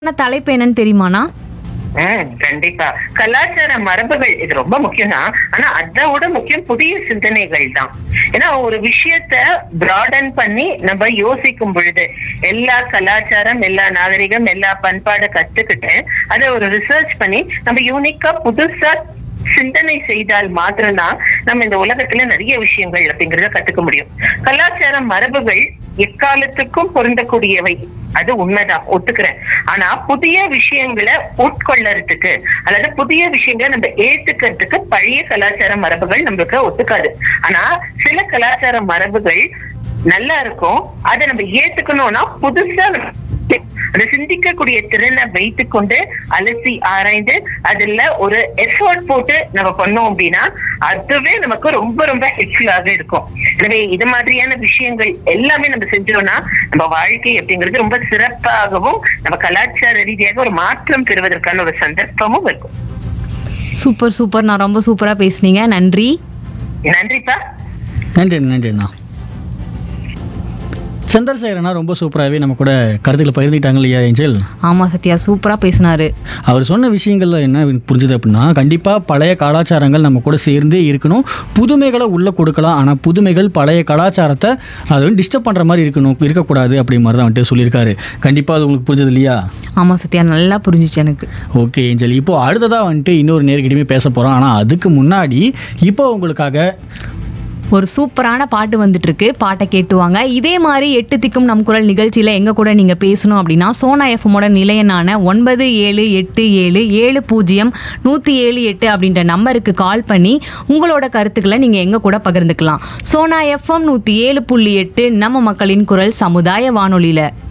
ஆனா தலைப்பு என்னன்னு தெரியுமாண்ணா ம், கண்டிப்பா கலாச்சார மரபுகள் இது ரொம்ப முக்கியம் தான் ஆனா அதை விட முக்கியம் புதிய சிந்தனைகள் தான் ஏன்னா ஒரு விஷயத்த பிராடன் பண்ணி நம்ம யோசிக்கும் பொழுது எல்லா கலாச்சாரம் எல்லா நாகரிகம் எல்லா பண்பாடு கத்துக்கிட்டு அதை ஒரு ரிசர்ச் பண்ணி நம்ம யூனிக்கா புதுசா சிந்தனை செய்தால் மாத்திரம்தான் நம்ம இந்த உலகத்துல நிறைய விஷயங்கள் அப்படிங்கறத கத்துக்க முடியும் கலாச்சார மரபுகள் எக்காலத்துக்கும் பொருந்தக்கூடியவை அது உண்மைதான் ஒத்துக்கிறேன் ஆனா புதிய விஷயங்களை உட்கொள்ளறதுக்கு அல்லது புதிய விஷயங்களை நம்ம ஏத்துக்கிறதுக்கு பழைய கலாச்சார மரபுகள் நம்மளுக்கு ஒத்துக்காது ஆனா சில கலாச்சார மரபுகள் நல்லா இருக்கும் அதை நம்ம ஏத்துக்கணும்னா புதுசா நம்ம அந்த சிந்திக்கக்கூடிய திறனை வைத்துக் கொண்டு அலசி ஆராய்ந்து அதுல ஒரு எஃபோர்ட் போட்டு நம்ம பண்ணோம் அப்படின்னா அதுவே நமக்கு ரொம்ப ரொம்ப ஹெல்ப்ஃபுல்லாக இருக்கும் எனவே இது மாதிரியான விஷயங்கள் எல்லாமே நம்ம செஞ்சோம்னா நம்ம வாழ்க்கை அப்படிங்கிறது ரொம்ப சிறப்பாகவும் நம்ம கலாச்சார ரீதியாக ஒரு மாற்றம் பெறுவதற்கான ஒரு சந்தர்ப்பமும் இருக்கும் சூப்பர் சூப்பர் நான் ரொம்ப சூப்பரா பேசுனீங்க நன்றி நன்றிப்பா நன்றி நன்றி அண்ணா சந்திரசேகர் அண்ணா ரொம்ப சூப்பராகவே நம்ம கூட கருத்துக்களை பகிர்ந்துட்டாங்க இல்லையா ஏஞ்சல் ஆமா சத்யா சூப்பரா பேசினாரு அவர் சொன்ன விஷயங்கள்ல என்ன எனக்கு புரிஞ்சுது அப்படின்னா கண்டிப்பாக பழைய கலாச்சாரங்கள் நம்ம கூட சேர்ந்தே இருக்கணும் புதுமைகளை உள்ளே கொடுக்கலாம் ஆனால் புதுமைகள் பழைய கலாச்சாரத்தை அதை வந்து டிஸ்டர்ப் பண்ணுற மாதிரி இருக்கணும் இருக்கக்கூடாது அப்படி மாதிரி தான் வந்துட்டு சொல்லியிருக்காரு கண்டிப்பாக அது உங்களுக்கு புரிஞ்சது இல்லையா ஆமா சத்யா நல்லா புரிஞ்சுச்சு எனக்கு ஓகே ஏஞ்சல் இப்போ அடுத்ததாக வந்துட்டு இன்னொரு நேர்கிட்டயுமே பேச போகிறோம் ஆனால் அதுக்கு முன்னாடி இப்போ உங்களுக்காக ஒரு சூப்பரான பாட்டு வந்துட்டு இருக்கு பாட்டை கேட்டுவாங்க இதே மாதிரி எட்டு திக்கும் நம் குரல் நிகழ்ச்சியில எங்க கூட நீங்க பேசணும் அப்படின்னா சோனா எஃப்எம்மோட நிலையனான ஒன்பது ஏழு எட்டு ஏழு ஏழு பூஜ்ஜியம் நூத்தி ஏழு எட்டு அப்படின்ற நம்பருக்கு கால் பண்ணி உங்களோட கருத்துக்களை நீங்க எங்க கூட பகிர்ந்துக்கலாம் சோனா எஃப்எம் நூத்தி ஏழு புள்ளி எட்டு நம்ம மக்களின் குரல் சமுதாய வானொலியில